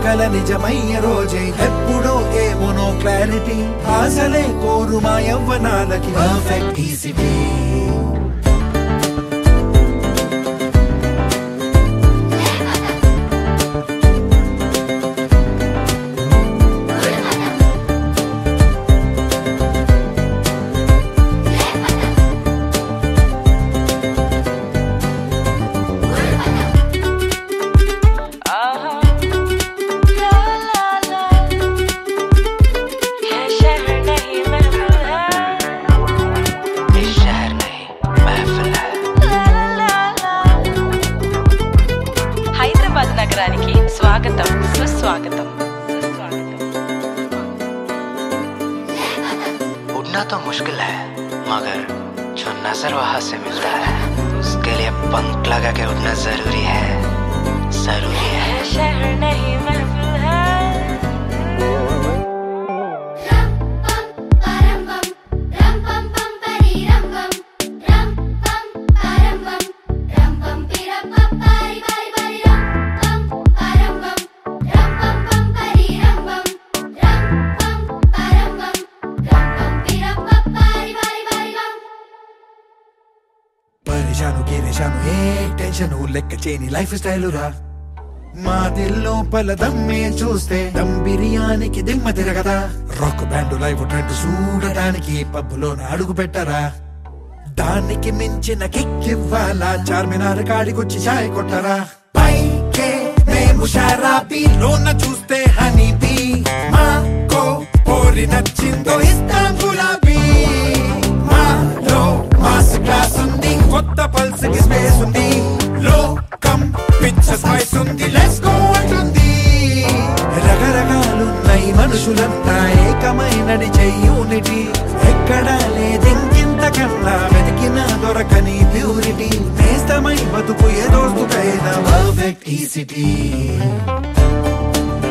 కల నిజమయ్యే రోజే ఎప్పుడో ఏమోనో క్లారిటీ ఆశలే కోరు మా యవ్వనాలకి పర్ఫెక్ట్ ఈసిటీ ये शहर नहीं महफिल है ये शहर नहीं महफिल है హైదరాబాద్ నగరానికి స్వాగతం సుస్వాగతం उड़ना तो मुश्किल है मगर जो नजर वहां से मिलता है उसके लिए पंख लगा के उड़ना जरूरी है जरूरी है ये शहर नहीं महफिल है Ram pam param pam ram pam pam pari ram pam ram pam param pam ram pam pira pam pari pari pari ram pam param pam ram pam pam pari ram pam ram pam param pam ram pam pira pam pari pari pari ram పరిశాను గిరిశాను ఏ tension లెక్క చేయని life style రా మా దిల్లో పల దమ్మే చూస్తే దమ్ బిర్యానీకి దిమ్మ తిరగదా రాక్ బ్యాండ్ లైవ్ ట్రెండ్ చూడడానికి పబ్బులోన అడుగు పెట్టరా దానికి మించిన కిక్ ఇవ్వాలా చార్మినార్ కాడికొచ్చి చాయ్ కొట్టరా పైకే మేము షారాబీ లోన చూస్తే హనీ బీ మాకో పోరి నచ్చిందో ఇస్తాం గులాబీ మాలో మాస్ క్లాస్ ఉంది కొత్త పల్స్ కి స్పేస్ ఉంది లోకం పిచ్చ స్పైస్ ఉంది లెట్స్ గో అంటుంది రకరకాలున్నాయి మనుషులంతా ఏకమైనది యూనిటీ ఎక్కడా లేదింకింతకన్నా వెతికిన దొరకని ప్యూరిటీ నేస్తమై బతుకు ఏ దోస్తుకైనా పర్ఫెక్ట్ ఈ సిటీ